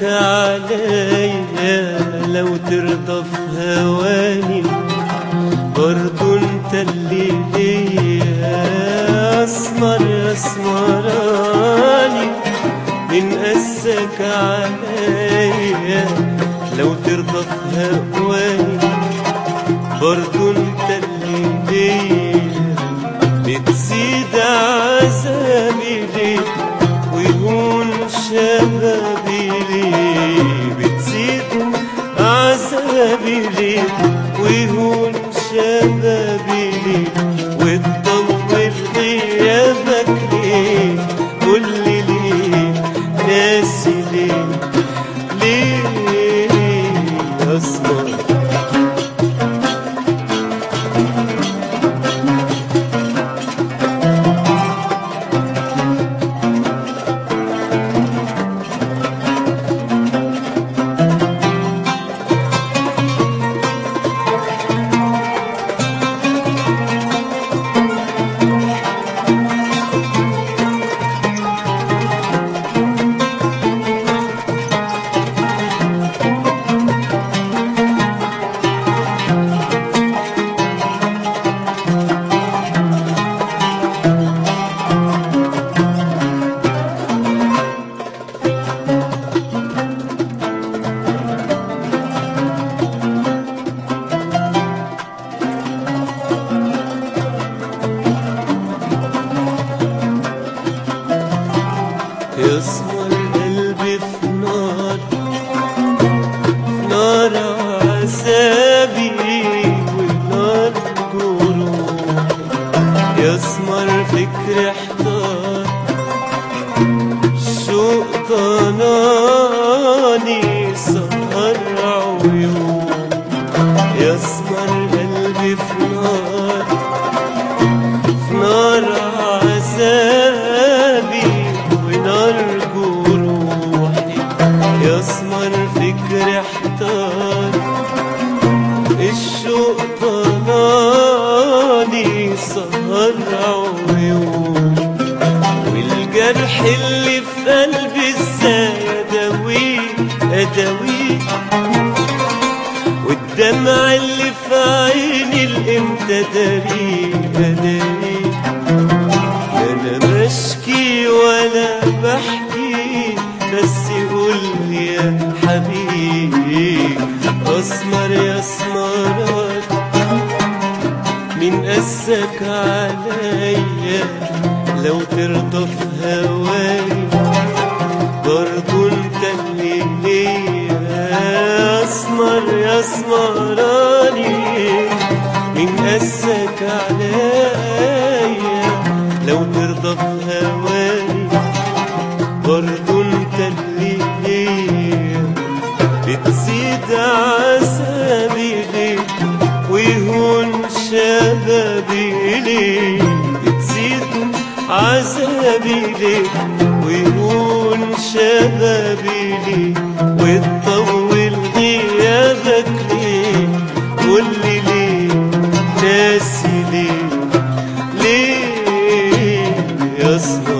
عليا لو ترضى في هواني برضو انت اللي ليا اسمر يا اسمراني من قسك عليا لو ترضى في هواني برضو انت اللي ليا بتزيد عذابي ليه ويهون شبابي ليه بتزيد عذابي ليه ويهون شبابي ليه وتطول غيابك ليه قولي ليه ناسي ليه ليه أسمر يسمر قلبي في نار في نار عذابي ونار جروحي يسمر فكري احتار شوق ضناني سهر عيون يسمر قلبي في نار في نار عذابي ونار جروحي يسمر فكري احتار الشوق ضناني سهر عيون والجرح اللي في قلبي ازاي اداويه اداويه والدمع اللي في عيني الامتى داريه اداريه انا بشكي ولا بحكي بس قول يا حبيبي اسمر يا اسمرات من قسك عليا لو ترضى في هواي برضو انت اللي ليا اسمر يا اسمراني من قسك عليا لو ترضى في هواي برضو انت اللي ليا بتزيد عذابي ليه ويهون شبابي ليه بتزيد عذابي ليه ويهون شبابي ليه وتطول غيابك ليه قولي ليه ناسي ليه ليه يا صبر